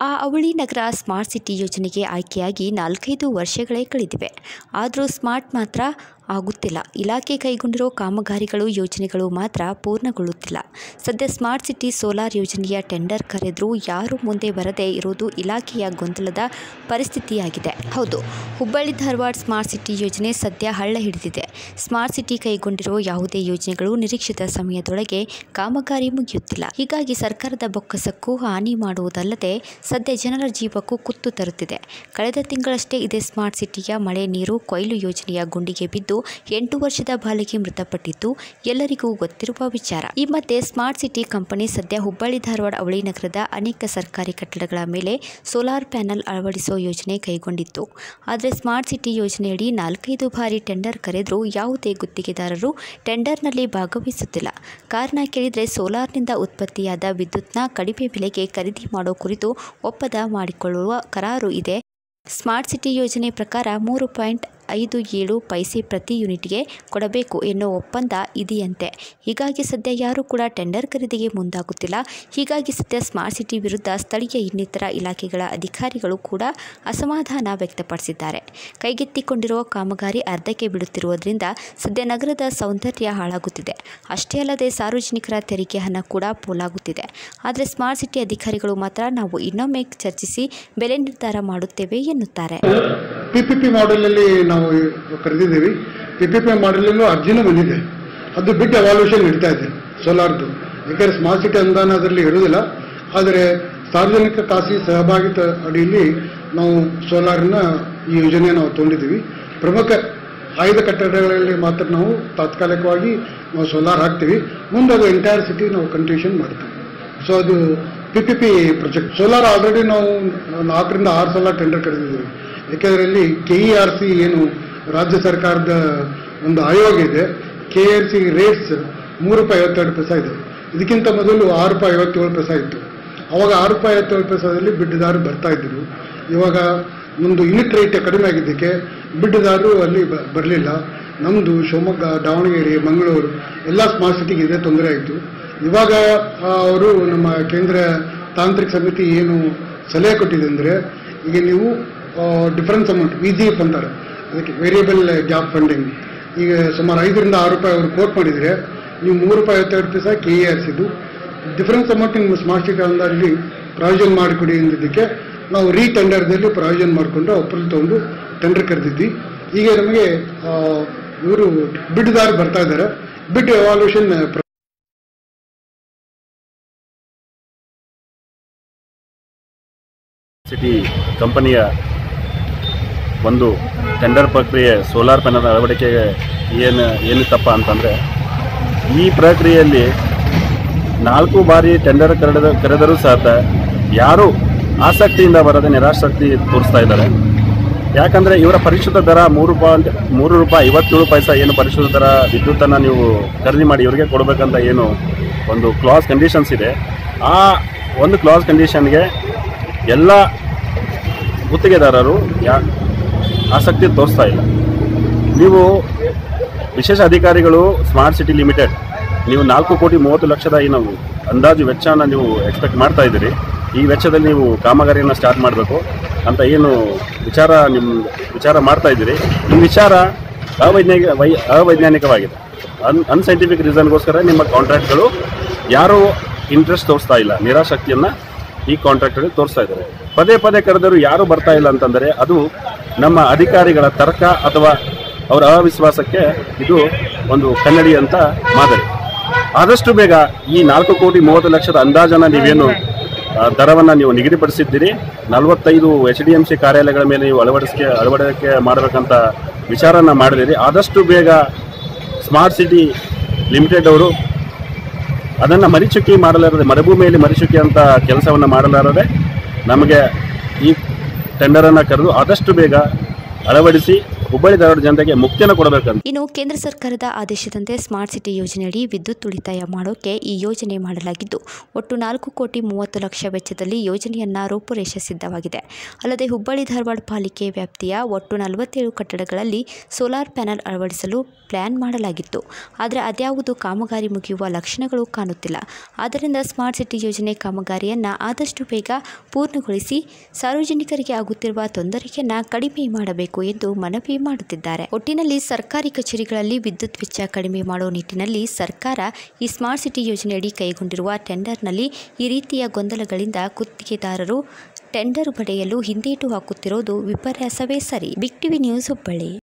ಆ ಅವಳಿ ನಗರ smart city ಯೋಜನೆಗೆ ಆಯ್ಕೆಯಾಗಿ ನಾಲ್ಕೈದು ವರ್ಷಗಳೇ ಕಳೆದಿವೆ ಆದರೂ ಸ್ಮಾರ್ಟ್ ಮಾತ್ರ ಆಗುತ್ತಿಲ್ಲ ಇಲಾಖೆ ಕೈಗೊಂಡಿರೋ ಕಾಮಗಾರಿಗಳು ಯೋಜನೆಗಳು ಮಾತ್ರ ಪೂರ್ಣಗೊಳ್ಳುತ್ತಿಲ್ಲ ಸದ್ಯ ಸ್ಮಾರ್ಟ್ ಸಿಟಿ ಸೋಲಾರ್ ಯೋಜನೆಯ ಟೆಂಡರ್ ಕರೆದರೂ ಯಾರೂ ಮುಂದೆ ಬರದೇ ಇರುವುದು ಇಲಾಖೆಯ ಗೊಂದಲದ ಪರಿಸ್ಥಿತಿಯಾಗಿದೆ ಹೌದು ಹುಬ್ಬಳ್ಳಿ ಧಾರವಾಡ ಸ್ಮಾರ್ಟ್ ಸಿಟಿ ಯೋಜನೆ ಸದ್ಯ ಹಳ್ಳ ಹಿಡಿದಿದೆ ಸ್ಮಾರ್ಟ್ ಸಿಟಿ ಕೈಗೊಂಡಿರೋ ಯಾವುದೇ ಯೋಜನೆಗಳು ನಿರೀಕ್ಷಿತ ಸಮಯದೊಳಗೆ ಕಾಮಗಾರಿ ಮುಗಿಯುತ್ತಿಲ್ಲ ಹೀಗಾಗಿ ಸರ್ಕಾರದ ಬೊಕ್ಕಸಕ್ಕೂ ಹಾನಿ ಮಾಡುವುದಲ್ಲದೆ ಸದ್ಯ ಜನರ ಜೀವಕ್ಕೂ ಕುತ್ತು ತರುತ್ತಿದೆ ಕಳೆದ ತಿಂಗಳಷ್ಟೇ ಇದೇ ಸ್ಮಾರ್ಟ್ ಸಿಟಿಯ ಮಳೆ ನೀರು ಕೊಯ್ಲು ಯೋಜನೆಯ ಗುಂಡಿಗೆ ಬಿದ್ದು ಎಂಟು ವರ್ಷದ ಬಾಲಿಕೆ ಮೃತಪಟ್ಟಿದ್ದು ಎಲ್ಲರಿಗೂ ಗೊತ್ತಿರುವ ವಿಚಾರ ಈ ಮಧ್ಯೆ ಸ್ಮಾರ್ಟ್ ಸಿಟಿ ಕಂಪನಿ ಸದ್ಯ ಹುಬ್ಬಳ್ಳಿ ಧಾರವಾಡ ಅವಳಿ ನಗರದ ಅನೇಕ ಸರ್ಕಾರಿ ಕಟ್ಟಡಗಳ ಮೇಲೆ ಸೋಲಾರ್ ಪ್ಯಾನೆಲ್ ಅಳವಡಿಸುವ ಯೋಜನೆ ಕೈಗೊಂಡಿತ್ತು ಆದರೆ ಸ್ಮಾರ್ಟ್ ಸಿಟಿ ಯೋಜನೆಯಡಿ ನಾಲ್ಕೈದು ಬಾರಿ ಟೆಂಡರ್ ಕರೆದರೂ ಯಾವುದೇ ಗುತ್ತಿಗೆದಾರರು ಟೆಂಡರ್ನಲ್ಲಿ ಭಾಗವಹಿಸುತ್ತಿಲ್ಲ ಕಾರಣ ಕೇಳಿದರೆ ಸೋಲಾರ್ನಿಂದ ಉತ್ಪತ್ತಿಯಾದ ವಿದ್ಯುತ್ನ ಕಡಿಮೆ ಬೆಲೆಗೆ ಖರೀದಿ ಮಾಡೋ ಕುರಿತು ಒಪ್ಪಂದ ಮಾಡಿಕೊಳ್ಳುವ ಕರಾರು ಇದೆ ಸ್ಮಾರ್ಟ್ ಸಿಟಿ ಯೋಜನೆ ಪ್ರಕಾರ ಮೂರು ಪಾಯಿಂಟ್ ಐದು ಏಳು ಪೈಸೆ ಪ್ರತಿ ಯೂನಿಟ್ಗೆ ಕೊಡಬೇಕು ಎನ್ನುವ ಒಪ್ಪಂದ ಇದೆಯಂತೆ ಹೀಗಾಗಿ ಸದ್ಯ ಯಾರೂ ಕೂಡ ಟೆಂಡರ್ ಖರೀದಿಗೆ ಮುಂದಾಗುತ್ತಿಲ್ಲ ಹೀಗಾಗಿ ಸದ್ಯ ಸ್ಮಾರ್ಟ್ ಸಿಟಿ ವಿರುದ್ಧ ಸ್ಥಳೀಯ ಇನ್ನಿತರ ಇಲಾಖೆಗಳ ಅಧಿಕಾರಿಗಳು ಕೂಡ ಅಸಮಾಧಾನ ವ್ಯಕ್ತಪಡಿಸಿದ್ದಾರೆ ಕೈಗೆತ್ತಿಕೊಂಡಿರುವ ಕಾಮಗಾರಿ ಅರ್ಧಕ್ಕೆ ಬಿಡುತ್ತಿರುವುದರಿಂದ ಸದ್ಯ ನಗರದ ಸೌಂದರ್ಯ ಹಾಳಾಗುತ್ತಿದೆ ಅಷ್ಟೇ ಅಲ್ಲದೆ ಸಾರ್ವಜನಿಕರ ತೆರಿಗೆ ಹಣ ಕೂಡ ಪೋಲಾಗುತ್ತಿದೆ ಆದರೆ ಸ್ಮಾರ್ಟ್ ಸಿಟಿ ಅಧಿಕಾರಿಗಳು ಮಾತ್ರ ನಾವು ಇನ್ನೊಮ್ಮೆ ಚರ್ಚಿಸಿ ಬೆಲೆ ನಿರ್ಧಾರ ಮಾಡುತ್ತೇವೆ ಎನ್ನುತ್ತಾರೆ ಪಿ ಪಿ ಪಿ ಮಾಡೆಲಲ್ಲಿ ನಾವು ಕರೆದಿದ್ದೀವಿ ಪಿ ಪಿ ಪಿ ಮಾಡೆಲಲ್ಲೂ ಅರ್ಜಿನೂ ಬಂದಿದೆ ಅದು ಬಿಟ್ಟು ಎವಾಲ್ಯೂಷನ್ ನಡೀತಾ ಇದೆ ಸೋಲಾರ್ದು ಯಾಕಂದರೆ ಸ್ಮಾರ್ಟ್ ಸಿಟಿ ಅನುದಾನ ಅದರಲ್ಲಿ ಇರುವುದಿಲ್ಲ ಆದರೆ ಸಾರ್ವಜನಿಕ ಖಾಸಗಿ ಸಹಭಾಗಿತ ಅಡಿಯಲ್ಲಿ ನಾವು ಸೋಲಾರಿನ ಈ ಯೋಜನೆ ನಾವು ತೊಗೊಂಡಿದ್ದೀವಿ ಪ್ರಮುಖ ಆಯ್ದ ಕಟ್ಟಡಗಳಲ್ಲಿ ಮಾತ್ರ ನಾವು ತಾತ್ಕಾಲಿಕವಾಗಿ ನಾವು ಸೋಲಾರ್ ಹಾಕ್ತೀವಿ ಮುಂದೆ ಅದು ಎಂಟೈರ್ ಸಿಟಿ ನಾವು ಕಂಟ್ರಿಬ್ಯೂಷನ್ ಮಾಡ್ತೀವಿ ಸೊ ಅದು P P P project solar already ನಾವು ನಾಲ್ಕರಿಂದ ಆರು ಸಲ ಟೆಂಡರ್ ಕರೆದಿದ್ದೀವಿ ಯಾಕೆಂದರೆ ಕೆ ಇ ಆರ್ ಸಿ ಏನು ರಾಜ್ಯ ಸರ್ಕಾರದ ಒಂದು ಆಯೋಗ ಇದೆ ಕೆ ಆರ್ ಸಿ ರೇಟ್ಸ್ ಮೂರು ರೂಪಾಯಿ ಐವತ್ತೆರಡು ಪೈಸಾ ಇದೆ ಇದಕ್ಕಿಂತ ಮೊದಲು ಆರು ರೂಪಾಯಿ ಐವತ್ತೇಳು ಪೈಸಾ ಇತ್ತು ಅವಾಗ ಆರು ರೂಪಾಯಿ ಐವತ್ತೇಳು ಪೈಸಾದಲ್ಲಿ ಬಿಡ್ಡಿದಾರರು ಬರ್ತಾ ಇದ್ದರು ಇವಾಗ ಒಂದು ಯೂನಿಟ್ ರೇಟ್ ಕಡಿಮೆ ಆಗಿದ್ದಕ್ಕೆ ಬಿಡ್ಡಿದಾರರು ಅಲ್ಲಿ ಬರಲಿಲ್ಲ ನಮ್ಮದು ಶಿವಮೊಗ್ಗ ದಾವಣಗೆರೆ ಮಂಗಳೂರು ಎಲ್ಲ ಸ್ಮಾರ್ಟ್ ಸಿಟಿಗೆ ಇದೇ ತೊಂದರೆ ಆಯಿತು ಇವಾಗ ಅವರು ನಮ್ಮ ಕೇಂದ್ರ ತಾಂತ್ರಿಕ ಸಮಿತಿ ಏನು ಸಲಹೆ ಕೊಟ್ಟಿದೆ ಅಂದರೆ ಈಗ ನೀವು difference amount V G F ಅಂತಾರೆ ಅದಕ್ಕೆ ವೇರಿಯಬಲ್ ಗ್ಯಾಪ್ ಫಂಡಿಂಗ್ ಈಗ ಸುಮಾರು ಐದರಿಂದ ಆರು ರೂಪಾಯಿ ಅವರು ಕೋಟ್ ಮಾಡಿದರೆ ನೀವು ಮೂರು ರೂಪಾಯಿ ಐವತ್ತೆರಡು ಪೈಸಾ ಕೆ ಇ ಆರ್ ಸಿದು ಡಿಫರೆನ್ಸ್ ಅಮೌಂಟ್ ನಿಮ್ಮ ಸ್ಮಾರ್ಟ್ ಸಿಟಿ ಅಂದಾಜಲ್ಲಿ ಪ್ರಾವಿಷನ್ ಮಾಡಿಕೊಡಿ ಅಂದಿದ್ದಕ್ಕೆ ನಾವು ರೀ ಟೆಂಡರ್ದಲ್ಲಿ ಪ್ರಾವಿಷನ್ ಮಾಡಿಕೊಂಡು ಅಪ್ರೂವಲ್ ತೊಗೊಂಡು ಟೆಂಡರ್ ಕರೆದಿದ್ವಿ ಈಗ ನಮಗೆ ಇವರು ಬಿಡ್ದಾರ ಬರ್ತಾ ಇದ್ದಾರೆ ಬಿಡ್ ಎವಾಲ್ಯೂಷನ್ ಸಿಟಿ ಕಂಪನಿಯ ಒಂದು ಟೆಂಡರ್ ಪ್ರಕ್ರಿಯೆ ಸೋಲಾರ್ ಪ್ಯಾನಲ್ ಅಳವಡಿಕೆಗೆ ಏನು ಏನಿತ್ತಪ್ಪ ಅಂತಂದರೆ ಈ ಪ್ರಕ್ರಿಯೆಯಲ್ಲಿ ನಾಲ್ಕು ಬಾರಿ ಟೆಂಡರ್ ಕರೆದ ಕರೆದರೂ ಸಹ ಯಾರೂ ಆಸಕ್ತಿಯಿಂದ ಬರದೆ ನಿರಾಸಕ್ತಿ ತೋರಿಸ್ತಾ ಇದ್ದಾರೆ ಯಾಕಂದರೆ ಇವರ ಪರಿಶುದ್ಧ ದರ ಮೂರು ಪಾಯಿಂಟ್ ಮೂರು ರೂಪಾಯಿ ಐವತ್ತೇಳು ಪೈಸಾ ಏನು ಪರಿಶುದ್ಧ ದರ ವಿದ್ಯುತ್ತನ್ನು ನೀವು ಖರೀದಿ ಮಾಡಿ ಇವರಿಗೆ ಕೊಡಬೇಕಂತ ಏನು ಒಂದು ಕ್ಲಾಸ್ ಕಂಡೀಷನ್ಸ್ ಇದೆ ಆ ಒಂದು ಕ್ಲಾಸ್ ಕಂಡೀಷನ್ಗೆ ಎಲ್ಲ ಗುತ್ತಿಗೆದಾರರು ಯಾ ಆಸಕ್ತಿ ತೋರಿಸ್ತಾ ಇಲ್ಲ ನೀವು ವಿಶೇಷ ಅಧಿಕಾರಿಗಳು ಸ್ಮಾರ್ಟ್ ಸಿಟಿ ಲಿಮಿಟೆಡ್ ನೀವು ನಾಲ್ಕು ಕೋಟಿ ಮೂವತ್ತು ಲಕ್ಷದ ಏನು ಅಂದಾಜು ವೆಚ್ಚನ ನೀವು ಎಕ್ಸ್ಪೆಕ್ಟ್ ಮಾಡ್ತಾ ಇದ್ದೀರಿ ಈ ವೆಚ್ಚದಲ್ಲಿ ನೀವು ಕಾಮಗಾರಿಯನ್ನು ಸ್ಟಾರ್ಟ್ ಮಾಡಬೇಕು ಅಂತ ಏನು ವಿಚಾರ ನಿಮ್ಮ ವಿಚಾರ ಮಾಡ್ತಾ ಇದ್ದೀರಿ ಈ ವಿಚಾರ ಅವೈಜ್ಞಾನಿಕ ವೈ ಅವೈಜ್ಞಾನಿಕವಾಗಿದೆ ಅನ್ ಅನ್ಸೈಂಟಿಫಿಕ್ ರೀಸನ್ಗೋಸ್ಕರ ನಿಮ್ಮ ಕಾಂಟ್ರಾಕ್ಟ್ಗಳು ಯಾರೂ ಇಂಟ್ರೆಸ್ಟ್ ತೋರಿಸ್ತಾ ಇಲ್ಲ ನಿರಾಸಕ್ತಿಯನ್ನು ಈ ಕಾಂಟ್ರಾಕ್ಟಲ್ಲಿ ತೋರಿಸ್ತಾ ಇದ್ದಾರೆ ಪದೇ ಪದೇ ಕರೆದರೂ ಯಾರು ಬರ್ತಾ ಇಲ್ಲ ಅಂತಂದರೆ ಅದು ನಮ್ಮ ಅಧಿಕಾರಿಗಳ ತರ್ಕ ಅಥವಾ ಅವರ ಅವಿಶ್ವಾಸಕ್ಕೆ ಇದು ಒಂದು ಕನ್ನಡಿ ಅಂತ ಮಾದರಿ ಆದಷ್ಟು ಬೇಗ ಈ ನಾಲ್ಕು ಕೋಟಿ ಮೂವತ್ತು ಲಕ್ಷದ ಅಂದಾಜನ್ನು ನೀವೇನು ಆ, ದರವನ್ನು ನೀವು ನಿಗದಿಪಡಿಸಿದ್ದೀರಿ ನಲವತ್ತೈದು ಎಚ್ ಡಿ ಎಮ್ ಸಿ ಕಾರ್ಯಾಲಯಗಳ ಮೇಲೆ ನೀವು ಅಳವಡಿಕೆ ಅಳವಡಿಕೆ ಮಾಡಬೇಕಂತ ವಿಚಾರನ ಮಾಡಿದಿರಿ ಆದಷ್ಟು ಬೇಗ ಸ್ಮಾರ್ಟ್ ಸಿಟಿ ಲಿಮಿಟೆಡ್ ಅವರು ಅದನ್ನು ಮರಿಚುಕ್ಕಿ ಮಾಡಲಾರದೆ ಮರುಭೂಮಿಯಲ್ಲಿ ಮರಿಚುಕ್ಕಿ ಅಂತ ಕೆಲಸವನ್ನು ಮಾಡಲಾರದೆ ನಮಗೆ ಈ ಟೆಂಡರನ್ನು ಕರೆದು ಆದಷ್ಟು ಬೇಗ ಅಳವಡಿಸಿ ಹುಬ್ಬಳ್ಳಿ ಧಾರವಾಡ ಜನತೆಗೆ ಮುಕ್ತಿಯನ್ನು ಕೊಡಬೇಕಂತ ಇನ್ನು ಕೇಂದ್ರ ಸರ್ಕಾರದ ಆದೇಶದಂತೆ ಸ್ಮಾರ್ಟ್ ಸಿಟಿ ಯೋಜನೆಯಡಿ ವಿದ್ಯುತ್ ಉಳಿತಾಯ ಮಾಡೋಕೆ ಈ ಯೋಜನೆ ಮಾಡಲಾಗಿದ್ದು ಒಟ್ಟು ನಾಲ್ಕು ಕೋಟಿ ಮೂವತ್ತು ಲಕ್ಷ ವೆಚ್ಚದಲ್ಲಿ ಯೋಜನೆಯನ್ನ ರೂಪುರೇಷೆ ಸಿದ್ಧವಾಗಿದೆ ಅಲ್ಲದೆ ಹುಬ್ಬಳ್ಳಿ ಧಾರವಾಡ ಪಾಲಿಕೆ ವ್ಯಾಪ್ತಿಯ ಒಟ್ಟು ನಲವತ್ತೇಳು ಕಟ್ಟಡಗಳಲ್ಲಿ ಸೋಲಾರ್ ಪ್ಯಾನೆಲ್ ಅಳವಡಿಸಲು ಪ್ಲಾನ್ ಮಾಡಲಾಗಿತ್ತು ಆದರೆ ಅದ್ಯಾವುದು ಕಾಮಗಾರಿ ಮುಗಿಯುವ ಲಕ್ಷಣಗಳು ಕಾಣುತ್ತಿಲ್ಲ ಆದ್ದರಿಂದ ಸ್ಮಾರ್ಟ್ ಸಿಟಿ ಯೋಜನೆ ಕಾಮಗಾರಿಯನ್ನು ಆದಷ್ಟು ಬೇಗ ಪೂರ್ಣಗೊಳಿಸಿ ಸಾರ್ವಜನಿಕರಿಗೆ ಆಗುತ್ತಿರುವ ತೊಂದರೆಯನ್ನು ಕಡಿಮೆ ಮಾಡಬೇಕು ಎಂದು ಮನವಿ ಮಾಡುತ್ತಿದ್ದಾರೆ ಒಟ್ಟಿನಲ್ಲಿ ಸರ್ಕಾರಿ ಕಚೇರಿಗಳಲ್ಲಿ ವಿದ್ಯುತ್ ವೆಚ್ಚ ಕಡಿಮೆ ಮಾಡುವ ನಿಟ್ಟಿನಲ್ಲಿ ಸರ್ಕಾರ ಈ ಸ್ಮಾರ್ಟ್ ಸಿಟಿ ಯೋಜನೆಯಡಿ ಕೈಗೊಂಡಿರುವ ಟೆಂಡರ್ನಲ್ಲಿ ಈ ರೀತಿಯ ಗೊಂದಲಗಳಿಂದ ಗುತ್ತಿಗೆದಾರರು ಟೆಂಡರ್ ಪಡೆಯಲು ಹಿಂದೇಟು ಹಾಕುತ್ತಿರುವುದು ವಿಪರ್ಯಾಸವೇ ಸರಿ ಬಿಗ್ ಟಿವಿ ನ್ಯೂಸ್ ಹುಬ್ಬಳ್ಳಿ